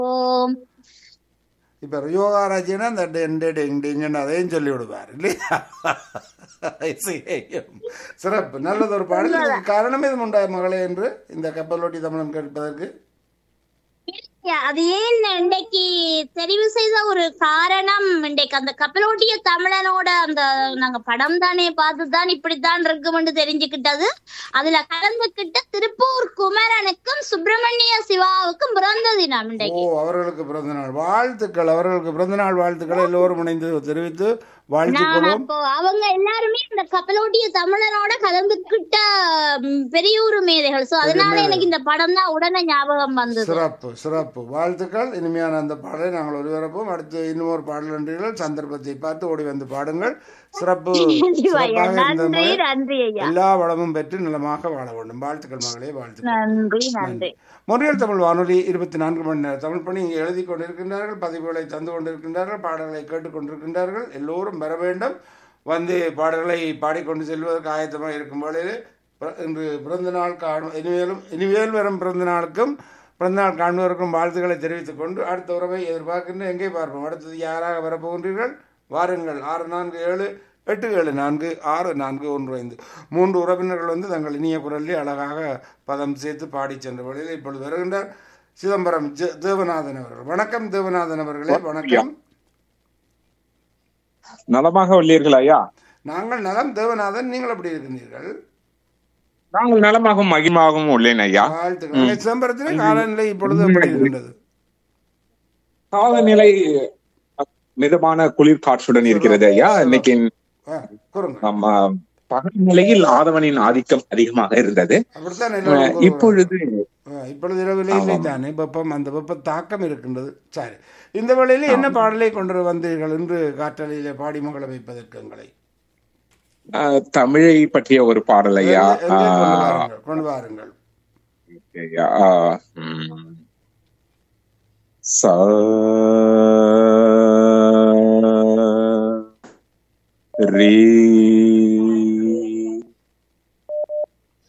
ஓம் இப்ப யோகாராஜினா அந்த டெண்டு டெங் டிங்குன்னு அதையும் சொல்லி விடுவார் இல்லையா இசையையும். சிறப்பு நல்லது ஒரு பாடல் இதுக்கு காரணம் எதுவும் உண்டா மகளே என்று இந்த கப்பலோட்டி தமிழன் கேட்பதற்கு அது ஏன் இன்றைக்கு தெரிவு செய்த ஒரு காரணம் இன்றைக்கு அந்த கப்பலோட்டிய தமிழனோட அந்த நாங்க படம் தானே பார்த்துதான் இப்படித்தான் இருக்கும்னு தெரிஞ்சுக்கிட்டது அதுல கலந்துகிட்ட திருப்பூர் குமரனுக்கும் சுப்பிரமணிய சிவாவுக்கும் பிறந்த தினம் ஓ இன்றைக்கு அவர்களுக்கு பிறந்த நாள் வாழ்த்துக்கள் அவர்களுக்கு பிறந்த நாள் வாழ்த்துக்களை எல்லோரும் இணைந்து தெரிவித்து வாழ்த்துக் நான் கொள்வோம் அப்போ அவங்க எல்லாருமே இந்த கப்பலோட்டிய தமிழனோட கலந்துகிட்ட ம், பெரியூர் மேதைகள் சோ அதனால எனக்கு இந்த படம் தான் உடனே ஞாபகம் வந்தது சிறப்பு சிறப்பு வாழ்த்துக்கள் இனிமையான அந்த பாடலை நாங்கள் ஒருவரப்போம் அடுத்து இன்னும் ஒரு பாடல் என்றீர்கள் சந்தர்ப்பத்தை பார்த்து ஓடி வந்து பாடுங்கள் சிறப்பு சிவாயா, சிறப்பாக இருந்த நன்றி மகள் நன்றி ஐயா எல்லா வளமும் பெற்று நலமாக வாழ வேண்டும் வாழ்த்துக்கள் மகளே வாழ்த்துக்கள் நன்றி நன்றி மொழியல் தமிழ் வானொலி இருபத்தி நான்கு மணி நேரம் தமிழ் பணி இங்கே எழுதி கொண்டிருக்கின்றார்கள் பதிவுகளை தந்து கொண்டிருக்கின்றார்கள் பாடல்களை கேட்டுக்கொண்டிருக்கின்றார்கள் எல்லோரும் வர வேண்டும் வந்து பாடல்களை பாடிக்கொண்டு செல்வதற்கு ஆயத்தமாக இருக்கும் வேளையில் பிற- இன்று பிறந்த நாள் காணும் இனிமேலும் இனிமேல் வரும் பிறந்த நாளுக்கும் பிறந்த நாள் காண்பவருக்கும் வாழ்த்துக்களை தெரிவித்துக் கொண்டு அடுத்த உறவை எதிர்பார்க்கின்ற எங்கே பார்ப்போம் அடுத்தது யாராக வரப்போகின்றீர்கள் வாருங்கள் ஆறு நான்கு ஏழு எட்டு ஏழு நான்கு ஆறு நான்கு ஒன்று ஐந்து மூன்று உறவினர்கள் வந்து தங்கள் இனிய குரலில் அழகாக பதம் சேர்த்து பாடி சென்ற வழியில் இப்பொழுது வருகின்றார் சிதம்பரம் ஜெ- தேவநாதன் அவர்கள் வணக்கம் தேவநாதன் அவர்களே வணக்கம் நலமாக உள்ளீர்கள் ஐயா நாங்கள் நலம் தேவநாதன் நீங்கள் எப்படி இருக்கின்றீர்கள் நாங்கள் நலமாகவும் மகிமாகவும் உள்ளேன் ஐயா வாழ்த்துக்கள் உங்கள் சிதம்பரத்தில் காலநிலை இப்பொழுது எப்படி இருக்கின்றது காலநிலை மிதமான குளிர் காற்றுடன் இருக்கிறது ஐயா இன்னைக்கு ஆ, கூறுங்க நம்ம பகல் நிலையில் ஆதவனின் ஆதிக்கம் அதிகமாக இருந்தது அப்படித்தான் எல்லோரும் கூறுவார்கள். இப்பொழுது ஆ, இப்பொழுது இரவிலே இல்லை தானே வெப்பம் அந்த வெப்ப தாக்கம் இருக்கின்றது சரி இந்த வேளையில் என்ன பாடலை கொண்டு வந்தீர்கள் என்று காற்றலையிலே பாடி மகள வைப்பதற்கு எங்களை அஹ், தமிழை பற்றிய ஒரு பாடல் ஐயா எங்கே- எங்கே கொண்டு அஹ், வாருங்கள் கொண்டு வாருங்கள் ஐயா, அஹ், ம். ச ரீ